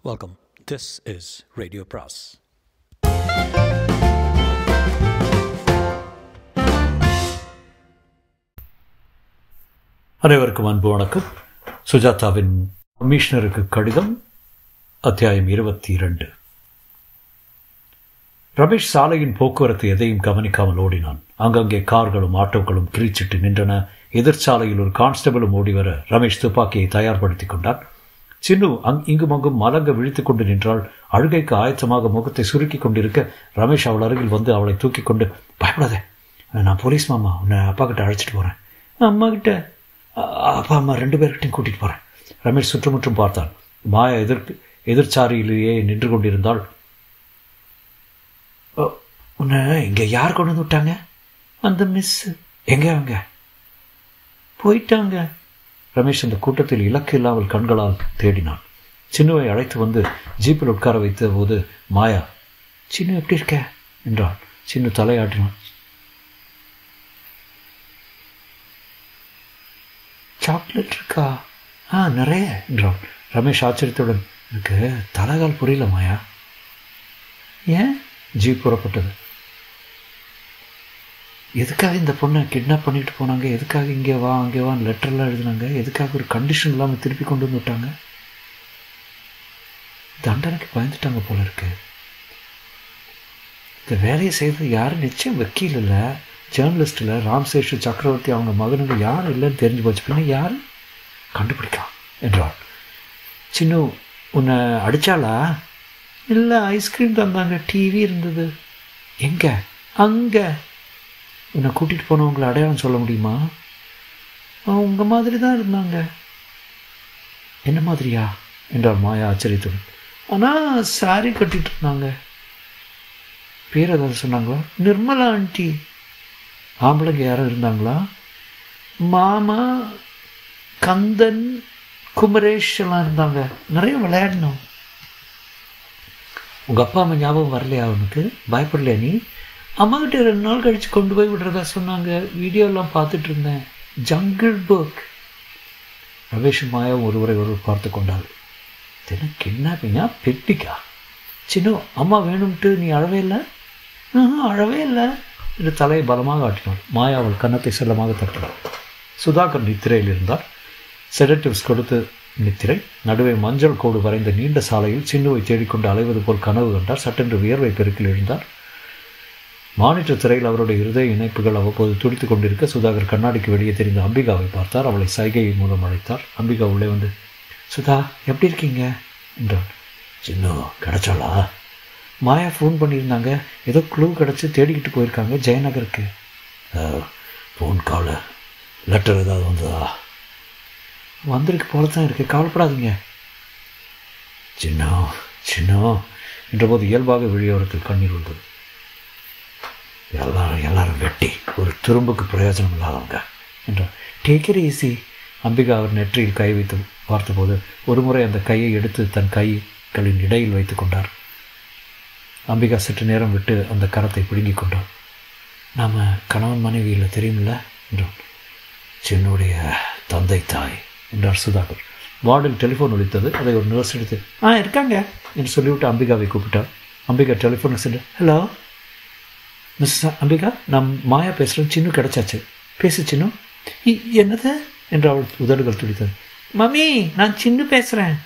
Welcome. This is Radio Pras. அனைவருக்கும் அன்பு வணக்கம் சுஜாதாவின் கமிஷனருக்கு கடிதம் அத்தியாயம் இருபத்தி இரண்டு ரமேஷ் சாலையின் போக்குவரத்து எதையும் கவனிக்காமல் ஓடினான் அங்கங்கே கார்களும் ஆட்டோக்களும் கிரீச்சிட்டு நின்றன எதிர்ச்சாலையில் ஒரு கான்ஸ்டபிளும் ஓடி வர ரமேஷ் துப்பாக்கியை தயார்படுத்திக் கொண்டான் சின்னு அங் இங்கும் அங்கும் மலங்க விழித்துக் கொண்டு நின்றாள் அழுகைக்கு ஆயத்தமாக முகத்தை சுருக்கிக் கொண்டிருக்க ரமேஷ் அவள் அருகில் வந்து அவளை தூக்கிக் கொண்டு பயப்படாதே நான் போலீஸ் மாமா உன்னை அப்பா கிட்ட அழைச்சிட்டு போறேன் அம்மா கிட்ட அ- அப்பா அம்மா ரெண்டு பேர்கிட்டையும் கூட்டிட்டு போறேன் ரமேஷ் சுற்றுமுற்றும் பார்த்தான் மாயா எதிர்க்கு எதிர்ச்சாரியிலேயே நின்று கொண்டிருந்தாள் "ஓ, உன்னை இங்க யார் கொண்டு வந்து விட்டாங்க அந்த மிஸ் எங்க அவங்க போயிட்டாங்க ரமேஷ் அந்த கூட்டத்தில் இலக்கு இல்லாமல் கண்களால் தேடினான் சின்னுவை அழைத்து வந்து ஜீப்பில் உட்கார வைத்த போது மாயா சின்னு எப்படி இருக்க என்றான் சின்னு தலையாட்டினான் சாக்லேட் இருக்கா ஆ நிறைய என்றான் ரமேஷ் ஆச்சரியத்துடன் எனக்கு தலைகால் புரியல மாயா ஏன் ஜீப் புறப்பட்டது எதுக்காக இந்த பொண்ணை கிட்னாப் பண்ணிட்டு போனாங்க எதுக்காக இங்கே வா அங்கே வா லெட்டர்லாம் எழுதினாங்க எதுக்காக ஒரு கண்டிஷன் இல்லாமல் திருப்பி கொண்டு வந்து விட்டாங்க தண்டனைக்கு பயந்துட்டாங்க போல இருக்கு இந்த வேலையை செய்தது யாரும் நிச்சயம் வக்கீல் இல்லை ஜேர்னலிஸ்ட் இல்லை ராம்சேஷ் சக்கரவர்த்தி அவங்க மகனுங்க யாரும் இல்லைன்னு தெரிஞ்சு போச்சு பின்ன யார் கண்டுபிடிக்கலாம் என்றாள் சின்ன உன்னை அடிச்சாளா இல்லை ஐஸ்கிரீம் தந்தாங்க டிவி இருந்தது எங்க அங்கே உன்னை கூட்டிகிட்டு போனவங்களை அடையாளம் சொல்ல முடியுமா அவங்க மாதிரி தான் இருந்தாங்க என்ன மாதிரியா என்றார் மாயா ஆச்சரியத்துடன் ஆனால் சாரி கட்டிட்டு இருந்தாங்க பேர் ஏதாவது சொன்னாங்களா நிர்மலா ஆண்டி ஆம்பளைங்க யாரும் இருந்தாங்களா மாமா கந்தன் குமரேஷ் எல்லாம் இருந்தாங்க நிறைய விளையாடணும் உங்கள் அப்பா அம்மா ஞாபகம் வரலையா அவனுக்கு பயப்படலையா நீ அம்மா கிட்ட ரெண்டு நாள் கழிச்சு கொண்டு போய் விடுறதா சொன்னாங்க வீடியோலாம் பார்த்துட்டு இருந்தேன் ஜங்கிள் புக் ரமேஷ் மாயாவும் ஒருவரை ஒருவர் பார்த்து கொண்டாள் தின கிட்னாப்பிங்கா பெட்டிக்கா சின்ன அம்மா வேணும்ட்டு நீ அழவே இல்லை ஆஹா, அழவே இல்லை என்று தலையை பலமாக ஆட்டினாள் மாயா அவள் கன்னத்தை செல்லமாக தட்டினாள் சுதாகர் நித்திரையில் இருந்தார் செடட்டிவ்ஸ் கொடுத்து நித்திரை நடுவே மஞ்சள் கோடு வரைந்த நீண்ட சாலையில் சின்னுவை தேடிக்கொண்டு அலைவது போல் கனவு கண்டார் சட்டென்று வியர்வை பெருக்கில் எழுந்தார் மானிட்டர் திரையில் அவருடைய இருதய இணைப்புகள் அவ்வப்போது துடித்துக் கொண்டிருக்க சுதாகர் கண்ணாடிக்கு வெளியே தெரிந்த அம்பிகாவை பார்த்தார் அவளை சைகை மூலம் அழைத்தார் அம்பிகா உள்ளே வந்து சுதா எப்படி இருக்கீங்க என்றான் சின்ன கிடைச்சாளா மாயா ஃபோன் பண்ணியிருந்தாங்க ஏதோ க்ளூ கிடச்சி தேடிக்கிட்டு போயிருக்காங்க ஜெயநகருக்கு ஃபோன் கால் லெட்டர் ஏதாவது வந்ததா வந்திருக்கு போல தான் இருக்கு கவலைப்படாதீங்க சின்ன சின்ன என்றபோது இயல்பாக வெளியோரத்தில் கண்ணீர் வந்தது எல்லாரும் எல்லாரும் வெட்டி ஒரு துரும்புக்கு பிரயோஜனம் இல்லாதவங்க என்றார் டேக் இட் ஈஸி அம்பிகா அவர் நெற்றியில் கை வைத்து பார்த்தபோது ஒருமுறை அந்த கையை எடுத்து தன் கைகளின் இடையில் வைத்துக் கொண்டார் அம்பிகா சற்று நேரம் விட்டு அந்த கரத்தை பிடுங்கிக் கொண்டார் நாம் கணவன் மனைவி இல்லை தெரியுமில்ல என்றான் சின்னுடைய தந்தை தாய் என்றார் சுதாகர் வார்டில் டெலிஃபோன் ஒலித்தது அதை ஒரு நர்ஸ் எடுத்து ஆ இருக்காங்க என்று சொல்லிவிட்டு அம்பிகாவை கூப்பிட்டார் அம்பிகா டெலிஃபோனுக்கு சென்று ஹலோ மிஸ் அம்பிகா நான் மாயா பேசுகிறேன் சின்ன கிடச்சாச்சு பேசு சின்னு "இ- என்னது என்று அவள் உதடுகள் துடித்தது மம்மி நான் சின்னு பேசுகிறேன்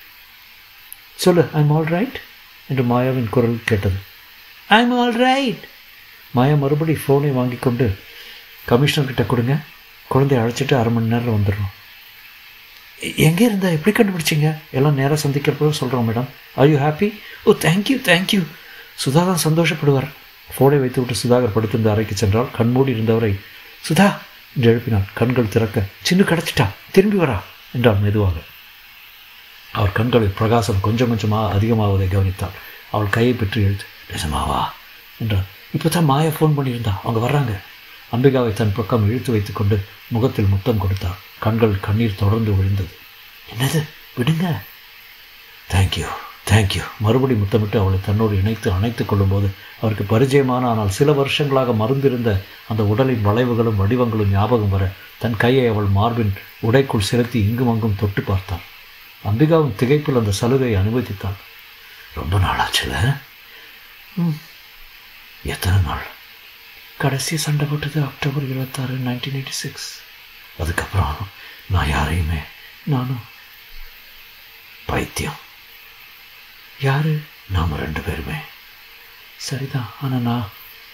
சொல்லு ஐம் ஆல் ரைட் என்று மாயாவின் குரல் கேட்டது ஐம் ஆல் ரைட் மாயா மறுபடி ஃபோனை வாங்கி கொண்டு கமிஷனர் கிட்ட கொடுங்க குழந்தைய அழைச்சிட்டு அரை மணி நேரம் வந்துடுறோம் எ- எங்கே இருந்தா எப்படி கண்டுபிடிச்சிங்க எல்லாம் நேராக சந்திக்கிறப்போ சொல்கிறோம் madam are you happy oh thank you thank you Sudha தான் சந்தோஷப்படுவார் ஃபோனை வைத்துவிட்டு சுதாகர் படுத்திருந்த அறைக்கு சென்றால் கண்மூடி இருந்தவரை சுதா என்று எழுப்பினாள் கண்கள் திறக்க சின்ன கிடச்சிட்டா திரும்பி வரா என்றாள் மெதுவாக அவர் கண்களில் பிரகாசம் கொஞ்சம் கொஞ்சமாக அதிகமாவதை கவனித்தாள் அவள் கையை பற்றி எழுத்து நிஜமாவா என்றார் இப்போ தான் மாயா ஃபோன் பண்ணியிருந்தா அவங்க வர்றாங்க அம்பிகாவை தன் பக்கம் இழுத்து வைத்துக்கொண்டு முகத்தில் முத்தம் கொடுத்தார் கண்கள் கண்ணீர் தொடர்ந்து விழுந்தது என்னது விடுங்க தேங்க்யூ தேங்க்யூ மறுபடி முத்தமிட்டு அவளை தன்னோடு இணைத்து அணைத்துக் கொள்ளும்போது அவருக்கு பரிச்சயமான ஆனால் சில வருஷங்களாக மறந்திருந்த அந்த உடலின் வளைவுகளும் வடிவங்களும் ஞாபகம் வர தன் கையை அவள் மார்பின் உடைக்குள் செலுத்தி இங்கும் அங்கும் தொட்டு பார்த்தார் அம்பிகாவும் திகைப்பில் அந்த சலுகையை அனுமதித்தாள் ரொம்ப நாளாச்சுல ம் எத்தனை நாள் கடைசி சண்டை போட்டது அக்டோபர் இருபத்தாறு நைன்டீன் எயிட்டி சிக்ஸ் அதுக்கப்புறம் நான் யாரையுமே நானும் பைத்தியம் யாரு நாம ரெண்டு பேருமே சரிதான் ஆனால் நான்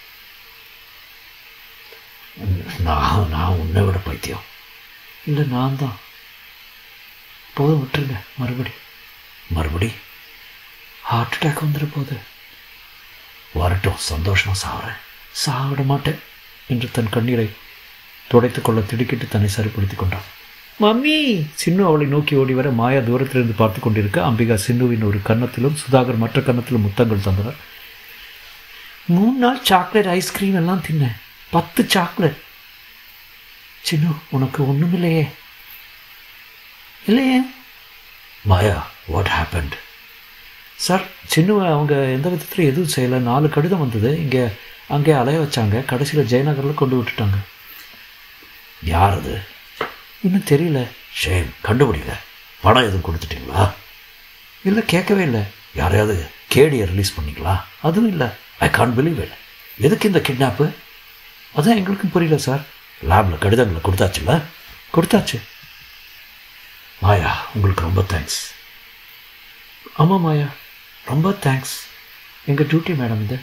நான் நான் உன்னை விட பைத்தியம் இல்லை நான் தான் போதும் விட்டுருங்க மறுபடி மறுபடி ஹார்ட் அட்டாக் வந்துட போகுது வரட்டும் சந்தோஷமா சாகிறேன் சாவிட மாட்டேன் என்று தன் கண்ணீரை துடைத்துக் கொள்ள திடுக்கிட்டு தன்னை சரிப்படுத்திக் கொண்டான் மம்மி சின்னு அவளை நோக்கி ஓடி வர மாயா தூரத்திலிருந்து பார்த்து கொண்டிருக்க அம்பிகா சின்னுவின் ஒரு கன்னத்திலும் சுதாகர் மற்ற கன்னத்திலும் முத்தங்கள் தந்தனர் மூணு நாள் சாக்லேட் ஐஸ்கிரீம் எல்லாம் தின்னேன் பத்து சாக்லேட் சின்னு உனக்கு ஒன்றும் இல்லையே இல்லையே மாயா வாட் ஹேப்பன்ட் சார் சின்னுவை அவங்க எந்த விதத்துலையும் எதுவும் செய்யலை நாலு கடிதம் வந்தது இங்கே அங்கே அலைய வச்சாங்க கடைசியில் ஜெயநகரில் கொண்டு விட்டுட்டாங்க யார் அது இன்னும் தெரியல ஷேம் கண்டுபிடிங்க பணம் எதுவும் கொடுத்துட்டீங்களா இல்லை கேட்கவே இல்லை யாரையாவது கேடியை ரிலீஸ் பண்ணீங்களா அதுவும் இல்லை ஐ கான் பிலீவ் இல்லை எதுக்கு இந்த கிட்னாப்பு அதான் எங்களுக்கும் புரியல சார் லேபில் கடிதங்களை கொடுத்தாச்சுல்ல கொடுத்தாச்சு மாயா உங்களுக்கு ரொம்ப தேங்க்ஸ் ஆமாம் மாயா ரொம்ப தேங்க்ஸ் எங்கள் டியூட்டி மேடம் இது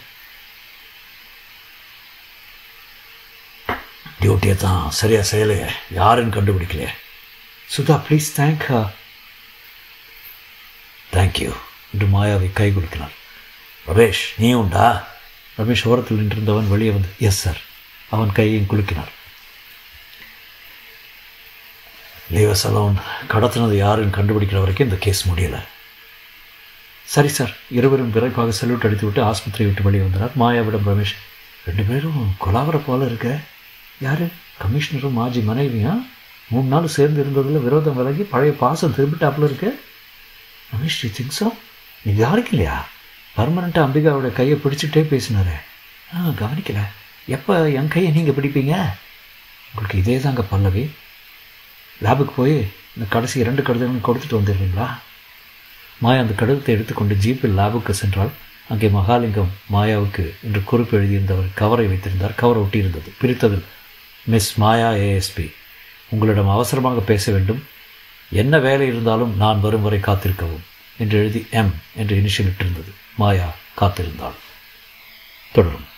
டியூட்டியை தான் சரியாக செய்யலையே யாருன்னு கண்டுபிடிக்கலையே சுதா ப்ளீஸ் தேங்க் தேங்க்யூ என்று மாயாவை கை கொடுக்கினார் ரமேஷ் நீ உண்டா ரமேஷ் ஓரத்தில் நின்றிருந்தவன் வெளியே வந்து எஸ் சார் அவன் கையையும் குலுக்கினார் லீவஸ் அலோன் கடத்தினது யாருன்னு கண்டுபிடிக்கிற வரைக்கும் இந்த கேஸ் முடியலை சரி சார் இருவரும் விரைவாக செல்யூட் அடித்து விட்டு ஆஸ்பத்திரி விட்டு வெளியே வந்தனர் மாயாவிடம் ரமேஷ் ரெண்டு பேரும் கொலாவர போல இருக்க யார் கமிஷனரும் மாஜி மனைவியா மூணு நாள் சேர்ந்து இருந்ததில் விரோதம் விலகி பழைய பாசம் திரும்பிட்டாப்புல இருக்கு ரமேஷ் யூ திங்க் ஸோ நீ யாருக்கு இல்லையா பர்மனண்ட்டாக அம்பிகாவோட கையை பிடிச்சிட்டே பேசினாரே ஆ கவனிக்கல எப்போ என் கையை நீங்கள் பிடிப்பீங்க உங்களுக்கு இதே தாங்க பல்லவி லேபுக்கு போய் இந்த கடைசி இரண்டு கடிதங்களும் கொடுத்துட்டு வந்துடுறீங்களா மாயா அந்த கடிதத்தை எடுத்துக்கொண்டு ஜீப்பில் லேபுக்கு சென்றால் அங்கே மகாலிங்கம் மாயாவுக்கு என்று குறிப்பு எழுதியிருந்தவர் கவரை வைத்திருந்தார் கவர் ஒட்டியிருந்தது பிரித்ததில் மிஸ் மாயா ஏஎஸ்பி உங்களிடம் அவசரமாக பேச வேண்டும் என்ன வேலை இருந்தாலும் நான் வரும் வரை காத்திருக்கவும் என்று எழுதி எம் என்று இனிஷியல் இட்டிருந்தது மாயா காத்திருந்தாள் தொடரும்